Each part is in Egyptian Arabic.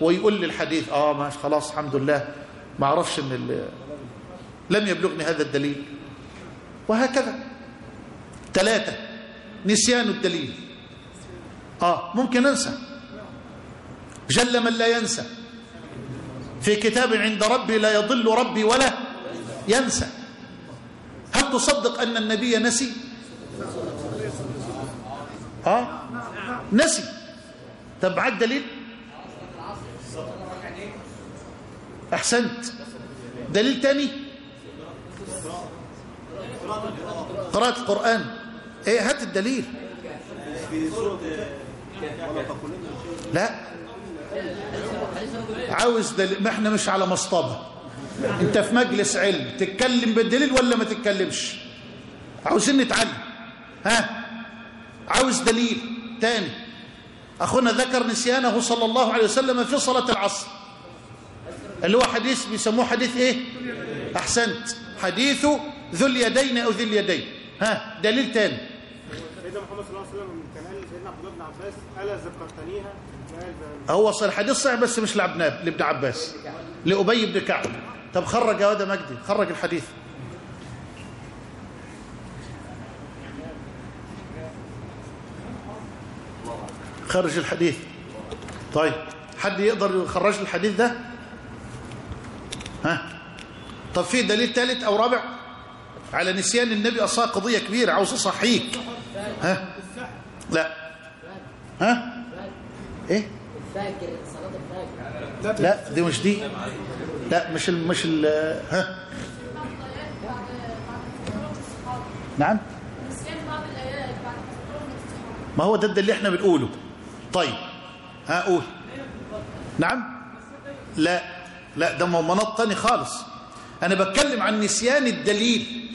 ويقول لي الحديث اه ما خلاص الحمد لله ما اعرفش ان ال- لم يبلغني هذا الدليل وهكذا ثلاثة نسيان الدليل اه ممكن انسى جل من لا ينسى في كتاب عند ربي لا يضل ربي ولا ينسى هل تصدق أن النبي نسي اه نسي طب معاك دليل احسنت دليل تاني قراءة القرآن ايه هات الدليل لا عاوز دليل ما احنا مش على مصطبة انت في مجلس علم تتكلم بالدليل ولا ما تتكلمش عاوزين نتعلم ها عاوز دليل تاني اخونا ذكر نسيانه صلى الله عليه وسلم في صلاة العصر اللي هو حديث بيسموه حديث ايه احسنت حديث ذو اليدين او ذي اليدين ها دليل تاني سيدنا محمد صلى الله عليه وسلم كان قال لسيدنا عبد الله بن عباس الا ذكرتنيها قال ده هو صار الحديث صحيح بس مش لابن لابن عباس لأبي بن كعب طب خرج يا واد مجدي خرج الحديث خرج الحديث طيب حد يقدر يخرج لي الحديث ده ها طب في دليل ثالث او رابع على نسيان النبي اصلا قضيه كبيره عاوز اصحيك ها لا ها ايه الفجر صلاة الفجر لا دي مش دي لا مش ال مش ال ها نعم نسيان بعض الآيات بعد تفكرهم الاستحاضة ما هو ده اللي احنا بنقوله طيب ها قول نعم لا لا ده مناط تاني خالص انا بتكلم عن نسيان الدليل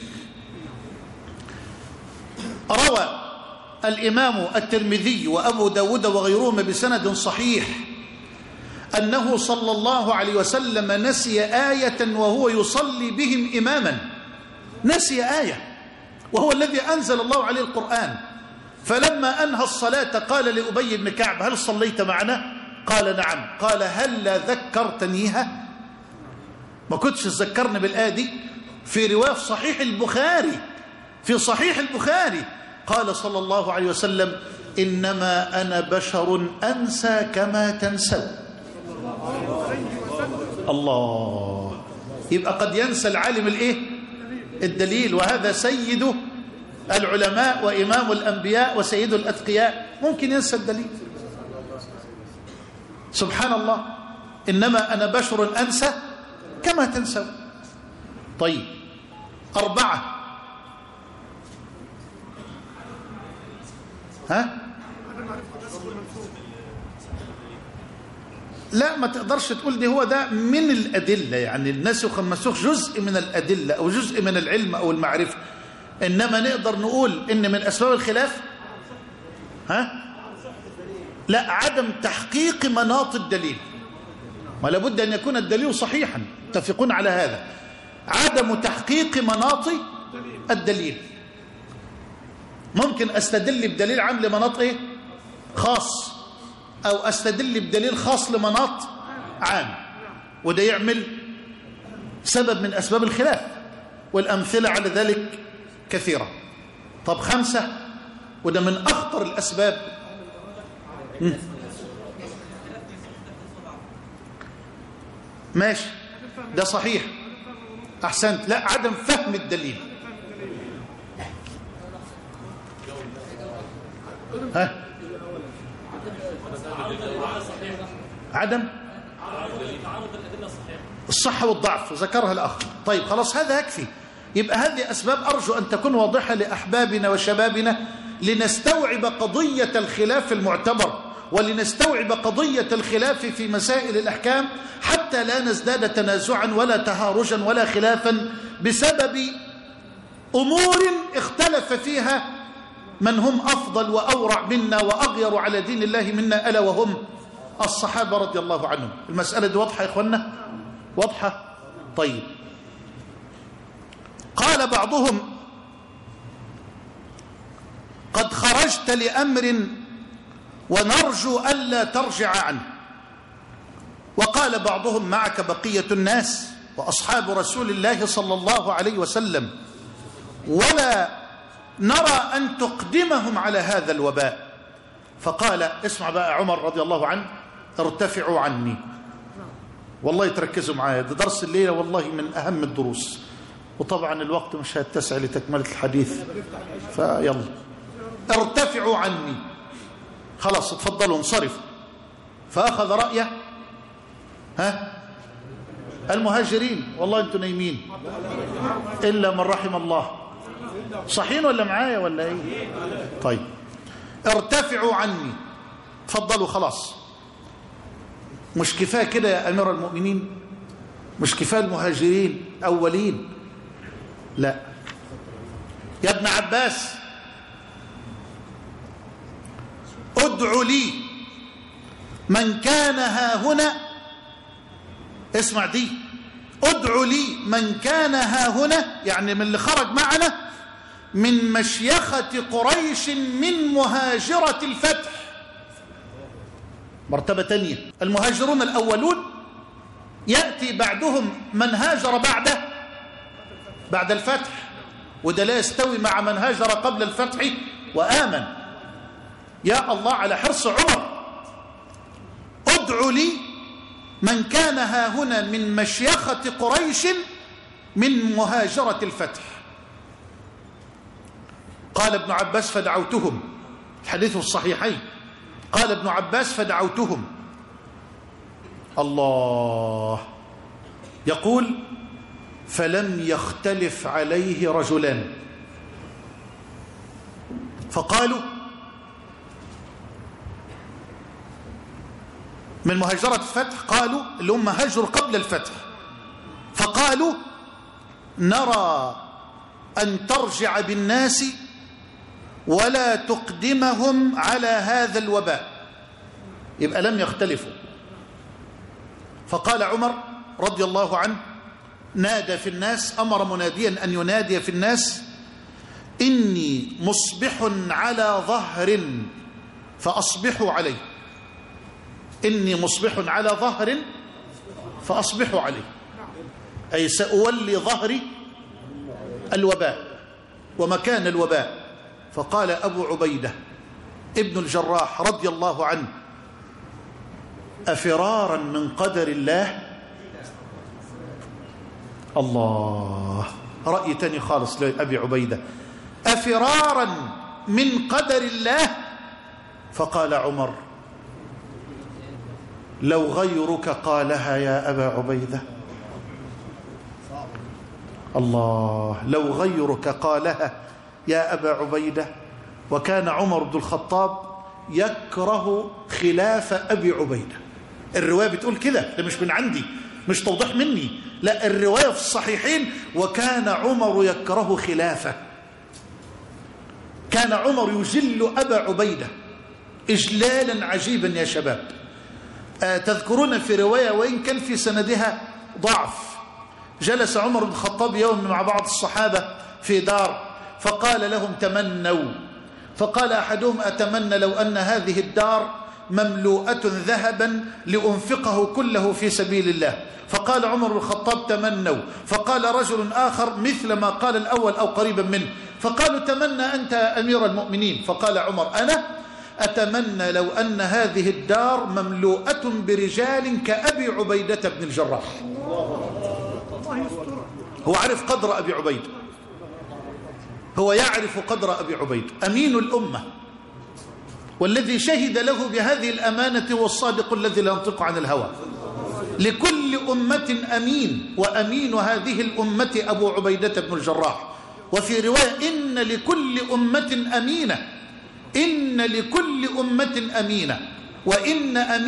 روى الامام الترمذي وابو داود وغيرهما بسند صحيح انه صلى الله عليه وسلم نسي ايه وهو يصلي بهم اماما نسي ايه وهو الذي انزل الله عليه القران فلما أنهى الصلاة قال لأبي بن كعب هل صليت معنا قال نعم قال هل لا ذكرتنيها ما كنتش تذكرني بالآية دي في رواية في صحيح البخاري في صحيح البخاري قال صلى الله عليه وسلم إنما أنا بشر أنسى كما تنسون الله يبقى قد ينسى العالم الايه الدليل وهذا سيد العلماء وإمام الأنبياء وسيد الأتقياء ممكن ينسى الدليل سبحان الله إنما أنا بشر أنسى كما تنسون طيب أربعة ها لا ما تقدرش تقول دي هو ده من الأدلة يعني النسخ والمنسوخ جزء من الأدلة أو جزء من العلم أو المعرفة إنما نقدر نقول إن من أسباب الخلاف ها لا عدم تحقيق مناط الدليل ولا بد أن يكون الدليل صحيحا متفقون على هذا عدم تحقيق مناط الدليل ممكن أستدل بدليل عام لمناط إيه خاص أو أستدل بدليل خاص لمناط عام وده يعمل سبب من أسباب الخلاف والأمثلة على ذلك كثيرة طب خمسة وده من أخطر الأسباب مم. ماشي ده صحيح أحسنت لا عدم فهم الدليل ها عدم الصحة والضعف ذكرها الأخ طيب خلاص هذا يكفي يبقى هذه أسباب أرجو أن تكون واضحة لأحبابنا وشبابنا لنستوعب قضية الخلاف المعتبر ولنستوعب قضية الخلاف في مسائل الأحكام حتى لا نزداد تنازعا ولا تهارجا ولا خلافا بسبب أمور اختلف فيها من هم أفضل وأورع منا وأغير على دين الله منا ألا وهم الصحابة رضي الله عنهم المسألة دي واضحة يا إخوانا واضحة طيب قال بعضهم قد خرجت لأمر ونرجو ألا ترجع عنه وقال بعضهم معك بقية الناس وأصحاب رسول الله صلى الله عليه وسلم ولا نرى أن تقدمهم على هذا الوباء فقال اسمع بقى عمر رضي الله عنه ارتفعوا عني والله تركزوا معايا ده درس الليلة والله من أهم الدروس وطبعا الوقت مش هيتسع لتكملة الحديث فيلا ارتفعوا عني خلاص اتفضلوا انصرفوا فأخذ رأيه ها المهاجرين والله انتوا نايمين إلا من رحم الله صحيين ولا معايا ولا ايه طيب ارتفعوا عني تفضلوا خلاص مش كفايه كده يا امير المؤمنين مش كفايه المهاجرين اولين لا يا ابن عباس ادع لي من كان ها هنا اسمع دي ادع لي من كان ها هنا يعني من اللي خرج معنا من مشيخة قريش من مهاجرة الفتح مرتبة تانية المهاجرون الأولون يأتي بعدهم من هاجر بعده بعد الفتح وده لا يستوي مع من هاجر قبل الفتح وآمن يا الله على حرص عمر ادع لي من كان ها هنا من مشيخة قريش من مهاجرة الفتح قال ابن عباس فدعوتهم الحديث الصحيحين قال ابن عباس فدعوتهم الله يقول فلم يختلف عليه رجلان فقالوا من مهاجرة الفتح قالوا اللي هم هاجروا قبل الفتح فقالوا نرى أن ترجع بالناس ولا تقدمهم على هذا الوباء يبقى لم يختلفوا فقال عمر رضي الله عنه نادى في الناس أمر مناديا أن ينادي في الناس إني مصبح على ظهر فأصبحوا عليه إني مصبح على ظهر فأصبحوا عليه أي سأولي ظهري الوباء ومكان الوباء فقال أبو عبيدة ابن الجراح رضي الله عنه أفرارا من قدر الله الله رأي تاني خالص لأبي عبيدة أفرارا من قدر الله فقال عمر لو غيرك قالها يا أبا عبيدة الله لو غيرك قالها يا أبا عبيدة وكان عمر بن الخطاب يكره خلاف أبي عبيدة الرواية بتقول كده ده مش من عندي مش توضيح مني لا الرواية في الصحيحين وكان عمر يكره خلافه كان عمر يجل أبا عبيدة إجلالا عجيبا يا شباب آه تذكرون في رواية وإن كان في سندها ضعف جلس عمر بن الخطاب يوم مع بعض الصحابة في دار فقال لهم تمنوا فقال أحدهم أتمنى لو أن هذه الدار مملوءة ذهبا لأنفقه كله في سبيل الله فقال عمر بن الخطاب تمنوا فقال رجل آخر مثل ما قال الأول أو قريبا منه فقالوا تمنى أنت أمير المؤمنين فقال عمر أنا أتمنى لو أن هذه الدار مملوءة برجال كأبي عبيدة بن الجراح هو عارف قدر أبي عبيدة هو يعرف قدر أبي عبيدة أمين الأمة والذي شهد له بهذه الأمانة هو الصادق الذي لا ينطق عن الهوى لكل أمة أمين وأمين هذه الأمة أبو عبيدة بن الجراح وفي رواية إن لكل أمة أمينة إن لكل أمة أمينة وإن أمين